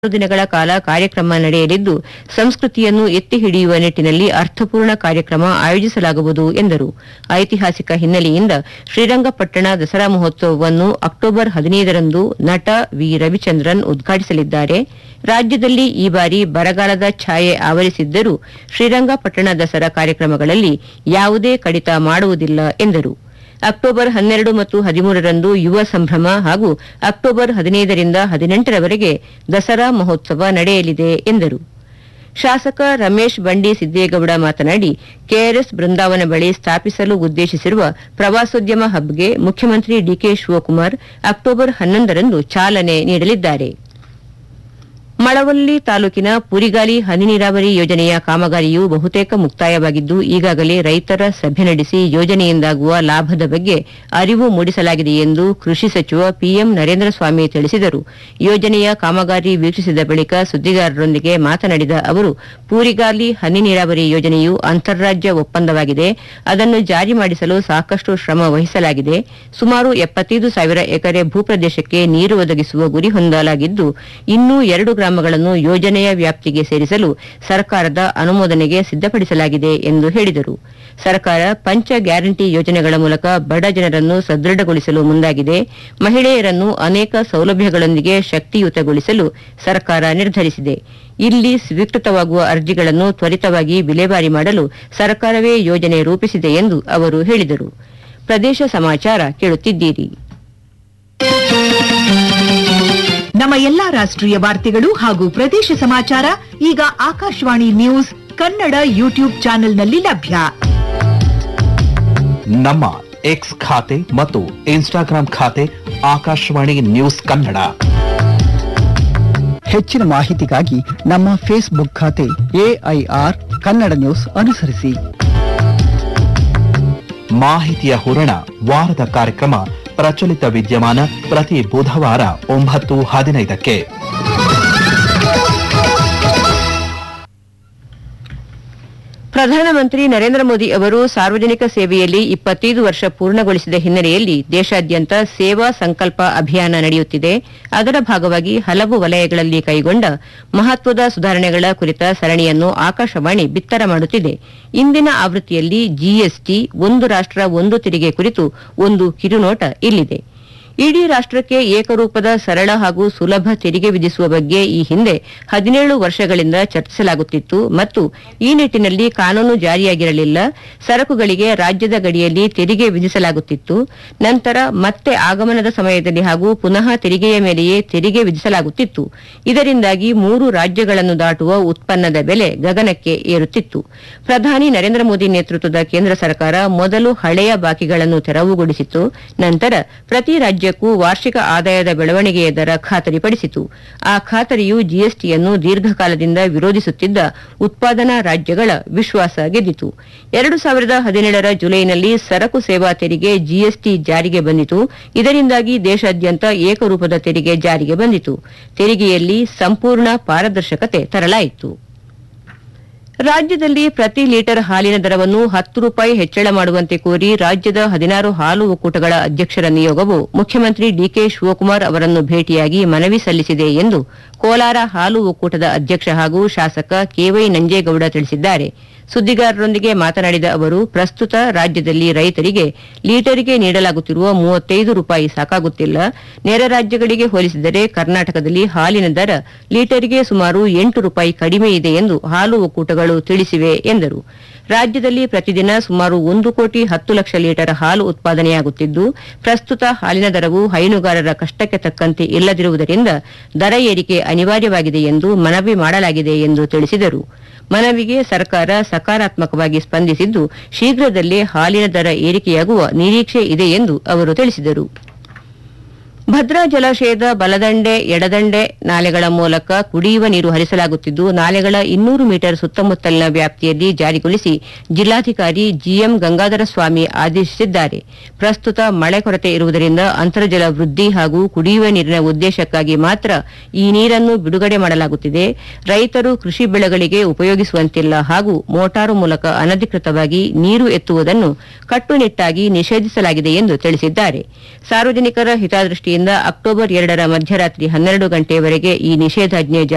ಆರು ದಿನಗಳ ಕಾಲ ಕಾರ್ಯಕ್ರಮ ನಡೆಯಲಿದ್ದು ಸಂಸ್ಕೃತಿಯನ್ನು ಎತ್ತಿ ಹಿಡಿಯುವ ನಿಟ್ಟಿನಲ್ಲಿ ಅರ್ಥಪೂರ್ಣ ಕಾರ್ಯಕ್ರಮ ಆಯೋಜಿಸಲಾಗುವುದು ಎಂದರು ಐತಿಹಾಸಿಕ ಹಿನ್ನೆಲೆಯಿಂದ ಶ್ರೀರಂಗಪಟ್ಟಣ ದಸರಾ ಮಹೋತ್ಸವವನ್ನು ಅಕ್ಟೋಬರ್ ಹದಿನೈದರಂದು ನಟ ವಿ ರವಿಚಂದ್ರನ್ ಉದ್ಘಾಟಿಸಲಿದ್ದಾರೆ ರಾಜ್ಯದಲ್ಲಿ ಈ ಬಾರಿ ಬರಗಾಲದ ಛಾಯೆ ಆವರಿಸಿದ್ದರೂ ಶ್ರೀರಂಗಪಟ್ಟಣ ದಸರಾ ಕಾರ್ಯಕ್ರಮಗಳಲ್ಲಿ ಯಾವುದೇ ಕಡಿತ ಮಾಡುವುದಿಲ್ಲ ಎಂದರು ಅಕ್ಟೋಬರ್ ಹನ್ನೆರಡು ಮತ್ತು ಹದಿಮೂರರಂದು ಯುವ ಸಂಭ್ರಮ ಹಾಗೂ ಅಕ್ಟೋಬರ್ ಹದಿನೈದರಿಂದ ಹದಿನೆಂಟರವರೆಗೆ ದಸರಾ ಮಹೋತ್ಸವ ನಡೆಯಲಿದೆ ಎಂದರು ಶಾಸಕ ರಮೇಶ್ ಬಂಡಿ ಸಿದ್ದೇಗೌಡ ಮಾತನಾಡಿ ಕೆಆರ್ಎಸ್ ಬೃಂದಾವನ ಬಳಿ ಸ್ಥಾಪಿಸಲು ಉದ್ದೇಶಿಸಿರುವ ಪ್ರವಾಸೋದ್ಯಮ ಹಬ್ಗೆ ಮುಖ್ಯಮಂತ್ರಿ ಡಿಕೆ ಶಿವಕುಮಾರ್ ಅಕ್ಟೋಬರ್ ಹನ್ನೊಂದರಂದು ಚಾಲನೆ ನೀಡಲಿದ್ದಾರೆ ಮಳವಳ್ಳಿ ತಾಲೂಕಿನ ಪುರಿಗಾಲಿ ಹನಿ ನೀರಾವರಿ ಯೋಜನೆಯ ಕಾಮಗಾರಿಯು ಬಹುತೇಕ ಮುಕ್ತಾಯವಾಗಿದ್ದು ಈಗಾಗಲೇ ರೈತರ ಸಭೆ ನಡೆಸಿ ಯೋಜನೆಯಿಂದಾಗುವ ಲಾಭದ ಬಗ್ಗೆ ಅರಿವು ಮೂಡಿಸಲಾಗಿದೆ ಎಂದು ಕೃಷಿ ಸಚಿವ ಪಿಎಂ ನರೇಂದ್ರ ಸ್ವಾಮಿ ತಿಳಿಸಿದರು ಯೋಜನೆಯ ಕಾಮಗಾರಿ ವೀಕ್ಷಿಸಿದ ಬಳಿಕ ಸುದ್ದಿಗಾರರೊಂದಿಗೆ ಮಾತನಾಡಿದ ಅವರು ಪೂರಿಗಾಲಿ ಹನಿ ನೀರಾವರಿ ಯೋಜನೆಯು ಅಂತಾರಾಜ್ಯ ಒಪ್ಪಂದವಾಗಿದೆ ಅದನ್ನು ಜಾರಿ ಮಾಡಿಸಲು ಸಾಕಷ್ಟು ಶ್ರಮ ವಹಿಸಲಾಗಿದೆ ಸುಮಾರು ಎಪ್ಪತ್ತೈದು ಸಾವಿರ ಎಕರೆ ಭೂಪ್ರದೇಶಕ್ಕೆ ನೀರು ಒದಗಿಸುವ ಗುರಿ ಹೊಂದಲಾಗಿದ್ದು ಇನ್ನೂ ಎರಡು ಗ್ರಾಮಗಳನ್ನು ಯೋಜನೆಯ ವ್ಯಾಪ್ತಿಗೆ ಸೇರಿಸಲು ಸರ್ಕಾರದ ಅನುಮೋದನೆಗೆ ಸಿದ್ದಪಡಿಸಲಾಗಿದೆ ಎಂದು ಹೇಳಿದರು ಸರ್ಕಾರ ಪಂಚ ಗ್ಯಾರಂಟಿ ಯೋಜನೆಗಳ ಮೂಲಕ ಬಡ ಜನರನ್ನು ಸದೃಢಗೊಳಿಸಲು ಮುಂದಾಗಿದೆ ಮಹಿಳೆಯರನ್ನು ಅನೇಕ ಸೌಲಭ್ಯಗಳೊಂದಿಗೆ ಶಕ್ತಿಯುತಗೊಳಿಸಲು ಸರ್ಕಾರ ನಿರ್ಧರಿಸಿದೆ ಇಲ್ಲಿ ಸ್ವೀಕೃತವಾಗುವ ಅರ್ಜಿಗಳನ್ನು ತ್ವರಿತವಾಗಿ ವಿಲೇವಾರಿ ಮಾಡಲು ಸರ್ಕಾರವೇ ಯೋಜನೆ ರೂಪಿಸಿದೆ ಎಂದು ಅವರು ಹೇಳಿದರು ಪ್ರದೇಶ ಸಮಾಚಾರ ಕೇಳುತ್ತಿದ್ದೀರಿ ನಮ್ಮ ಎಲ್ಲಾ ರಾಷ್ಟ್ರೀಯ ವಾರ್ತೆಗಳು ಹಾಗೂ ಪ್ರದೇಶ ಸಮಾಚಾರ ಈಗ ಆಕಾಶವಾಣಿ ನ್ಯೂಸ್ ಕನ್ನಡ ಯೂಟ್ಯೂಬ್ ಚಾನೆಲ್ನಲ್ಲಿ ಲಭ್ಯ ನಮ್ಮ ಎಕ್ಸ್ ಖಾತೆ ಮತ್ತು ಇನ್ಸ್ಟಾಗ್ರಾಂ ಖಾತೆ ಆಕಾಶವಾಣಿ ನ್ಯೂಸ್ ಕನ್ನಡ ಹೆಚ್ಚಿನ ಮಾಹಿತಿಗಾಗಿ ನಮ್ಮ ಫೇಸ್ಬುಕ್ ಖಾತೆ ಎಐಆರ್ ಕನ್ನಡ ನ್ಯೂಸ್ ಅನುಸರಿಸಿ ಮಾಹಿತಿಯ ಹೂರಣ ವಾರದ ಕಾರ್ಯಕ್ರಮ ಪ್ರಚಲಿತ ವಿದ್ಯಮಾನ ಪ್ರತಿ ಬುಧವಾರ ಒಂಬತ್ತು ಹದಿನೈದಕ್ಕೆ ಪ್ರಧಾನಮಂತ್ರಿ ನರೇಂದ್ರ ಮೋದಿ ಅವರು ಸಾರ್ವಜನಿಕ ಸೇವೆಯಲ್ಲಿ ಇಪ್ಪತ್ತೈದು ವರ್ಷ ಪೂರ್ಣಗೊಳಿಸಿದ ಹಿನ್ನೆಲೆಯಲ್ಲಿ ದೇಶಾದ್ಯಂತ ಸೇವಾ ಸಂಕಲ್ಪ ಅಭಿಯಾನ ನಡೆಯುತ್ತಿದೆ ಅದರ ಭಾಗವಾಗಿ ಹಲವು ವಲಯಗಳಲ್ಲಿ ಕೈಗೊಂಡ ಮಹತ್ವದ ಸುಧಾರಣೆಗಳ ಕುರಿತ ಸರಣಿಯನ್ನು ಆಕಾಶವಾಣಿ ಬಿತ್ತರ ಮಾಡುತ್ತಿದೆ ಇಂದಿನ ಆವೃತ್ತಿಯಲ್ಲಿ ಜಿಎಸ್ಟಿ ಒಂದು ರಾಷ್ಟ್ರ ಒಂದು ತೆರಿಗೆ ಕುರಿತು ಒಂದು ಕಿರುನೋಟ ಇಲ್ಲಿದೆ ಇಡೀ ರಾಷ್ಟ್ರಕ್ಕೆ ಏಕರೂಪದ ಸರಳ ಹಾಗೂ ಸುಲಭ ತೆರಿಗೆ ವಿಧಿಸುವ ಬಗ್ಗೆ ಈ ಹಿಂದೆ ಹದಿನೇಳು ವರ್ಷಗಳಿಂದ ಚರ್ಚಿಸಲಾಗುತ್ತಿತ್ತು ಮತ್ತು ಈ ನಿಟ್ಟಿನಲ್ಲಿ ಕಾನೂನು ಜಾರಿಯಾಗಿರಲಿಲ್ಲ ಸರಕುಗಳಿಗೆ ರಾಜ್ಯದ ಗಡಿಯಲ್ಲಿ ತೆರಿಗೆ ವಿಧಿಸಲಾಗುತ್ತಿತ್ತು ನಂತರ ಮತ್ತೆ ಆಗಮನದ ಸಮಯದಲ್ಲಿ ಹಾಗೂ ಪುನಃ ತೆರಿಗೆಯ ಮೇಲೆಯೇ ತೆರಿಗೆ ವಿಧಿಸಲಾಗುತ್ತಿತ್ತು ಇದರಿಂದಾಗಿ ಮೂರು ರಾಜ್ಯಗಳನ್ನು ದಾಟುವ ಉತ್ಪನ್ನದ ಬೆಲೆ ಗಗನಕ್ಕೆ ಏರುತ್ತಿತ್ತು ಪ್ರಧಾನಿ ನರೇಂದ್ರ ಮೋದಿ ನೇತೃತ್ವದ ಕೇಂದ್ರ ಸರ್ಕಾರ ಮೊದಲು ಹಳೆಯ ಬಾಕಿಗಳನ್ನು ತೆರವುಗೊಳಿಸಿತು ನಂತರ ಪ್ರತಿ ರಾಜ್ಯಕ್ಕೂ ವಾರ್ಷಿಕ ಆದಾಯದ ಬೆಳವಣಿಗೆಯ ದರ ಖಾತರಿಪಡಿಸಿತು ಆ ಖಾತರಿಯು ಜಿಎಸ್ಟಿಯನ್ನು ದೀರ್ಘಕಾಲದಿಂದ ವಿರೋಧಿಸುತ್ತಿದ್ದ ಉತ್ಪಾದನಾ ರಾಜ್ಯಗಳ ವಿಶ್ವಾಸ ಗೆದ್ದಿತು ಎರಡು ಸಾವಿರದ ಹದಿನೇಳರ ಜುಲೈನಲ್ಲಿ ಸರಕು ಸೇವಾ ತೆರಿಗೆ ಜಿಎಸ್ಟಿ ಜಾರಿಗೆ ಬಂದಿತು ಇದರಿಂದಾಗಿ ದೇಶಾದ್ಯಂತ ಏಕರೂಪದ ತೆರಿಗೆ ಜಾರಿಗೆ ಬಂದಿತು ತೆರಿಗೆಯಲ್ಲಿ ಸಂಪೂರ್ಣ ಪಾರದರ್ಶಕತೆ ತರಲಾಯಿತು ರಾಜ್ಯದಲ್ಲಿ ಪ್ರತಿ ಲೀಟರ್ ಹಾಲಿನ ದರವನ್ನು ಹತ್ತು ರೂಪಾಯಿ ಹೆಚ್ಚಳ ಮಾಡುವಂತೆ ಕೋರಿ ರಾಜ್ಯದ ಹದಿನಾರು ಹಾಲು ಒಕ್ಕೂಟಗಳ ಅಧ್ಯಕ್ಷರ ನಿಯೋಗವು ಮುಖ್ಯಮಂತ್ರಿ ಡಿಕೆ ಶಿವಕುಮಾರ್ ಅವರನ್ನು ಭೇಟಿಯಾಗಿ ಮನವಿ ಸಲ್ಲಿಸಿದೆ ಎಂದು ಕೋಲಾರ ಹಾಲು ಒಕ್ಕೂಟದ ಅಧ್ಯಕ್ಷ ಹಾಗೂ ಶಾಸಕ ಕೆವೈ ನಂಜೇಗೌಡ ತಿಳಿಸಿದ್ದಾರೆ ಸುದ್ದಿಗಾರರೊಂದಿಗೆ ಮಾತನಾಡಿದ ಅವರು ಪ್ರಸ್ತುತ ರಾಜ್ಯದಲ್ಲಿ ರೈತರಿಗೆ ಲೀಟರಿಗೆ ನೀಡಲಾಗುತ್ತಿರುವ ಮೂವತ್ತೈದು ರೂಪಾಯಿ ಸಾಕಾಗುತ್ತಿಲ್ಲ ನೆರೆ ರಾಜ್ಯಗಳಿಗೆ ಹೋಲಿಸಿದರೆ ಕರ್ನಾಟಕದಲ್ಲಿ ಹಾಲಿನ ದರ ಲೀಟರ್ಗೆ ಸುಮಾರು ಎಂಟು ರೂಪಾಯಿ ಕಡಿಮೆ ಇದೆ ಎಂದು ಹಾಲು ಒಕ್ಕೂಟಗಳು ತಿಳಿಸಿವೆ ಎಂದರು ರಾಜ್ಯದಲ್ಲಿ ಪ್ರತಿದಿನ ಸುಮಾರು ಒಂದು ಕೋಟಿ ಹತ್ತು ಲಕ್ಷ ಲೀಟರ್ ಹಾಲು ಉತ್ಪಾದನೆಯಾಗುತ್ತಿದ್ದು ಪ್ರಸ್ತುತ ಹಾಲಿನ ದರವು ಹೈನುಗಾರರ ಕಷ್ಟಕ್ಕೆ ತಕ್ಕಂತೆ ಇಲ್ಲದಿರುವುದರಿಂದ ದರ ಏರಿಕೆ ಅನಿವಾರ್ಯವಾಗಿದೆ ಎಂದು ಮನವಿ ಮಾಡಲಾಗಿದೆ ಎಂದು ತಿಳಿಸಿದರು ಮನವಿಗೆ ಸರ್ಕಾರ ಸಕಾರಾತ್ಮಕವಾಗಿ ಸ್ಪಂದಿಸಿದ್ದು ಶೀಘ್ರದಲ್ಲೇ ಹಾಲಿನ ದರ ಏರಿಕೆಯಾಗುವ ನಿರೀಕ್ಷೆ ಇದೆ ಎಂದು ಅವರು ತಿಳಿಸಿದರು ಭದ್ರಾ ಜಲಾಶಯದ ಬಲದಂಡೆ ಎಡದಂಡೆ ನಾಲೆಗಳ ಮೂಲಕ ಕುಡಿಯುವ ನೀರು ಹರಿಸಲಾಗುತ್ತಿದ್ದು ನಾಲೆಗಳ ಇನ್ನೂರು ಮೀಟರ್ ಸುತ್ತಮುತ್ತಲಿನ ವ್ಯಾಪ್ತಿಯಲ್ಲಿ ಜಾರಿಗೊಳಿಸಿ ಜಿಲ್ಲಾಧಿಕಾರಿ ಜಿಎಂ ಗಂಗಾಧರ ಸ್ವಾಮಿ ಆದೇಶಿಸಿದ್ದಾರೆ ಪ್ರಸ್ತುತ ಮಳೆ ಕೊರತೆ ಇರುವುದರಿಂದ ಅಂತರ್ಜಲ ವೃದ್ಧಿ ಹಾಗೂ ಕುಡಿಯುವ ನೀರಿನ ಉದ್ದೇಶಕ್ಕಾಗಿ ಮಾತ್ರ ಈ ನೀರನ್ನು ಬಿಡುಗಡೆ ಮಾಡಲಾಗುತ್ತಿದೆ ರೈತರು ಕೃಷಿ ಬೆಳೆಗಳಿಗೆ ಉಪಯೋಗಿಸುವಂತಿಲ್ಲ ಹಾಗೂ ಮೋಟಾರು ಮೂಲಕ ಅನಧಿಕೃತವಾಗಿ ನೀರು ಎತ್ತುವುದನ್ನು ಕಟ್ಟುನಿಟ್ಟಾಗಿ ನಿಷೇಧಿಸಲಾಗಿದೆ ಎಂದು ತಿಳಿಸಿದ್ದಾರೆ ಸಾರ್ವಜನಿಕರ ಹಿತದೃಷ್ಟಿಯಿಂದ ಅಕ್ಟೋಬರ್ ಎರಡರ ಮಧ್ಯರಾತ್ರಿ ಹನ್ನೆರಡು ಗಂಟೆಯವರೆಗೆ ಈ ನಿಷೇಧಾಜ್ಞೆ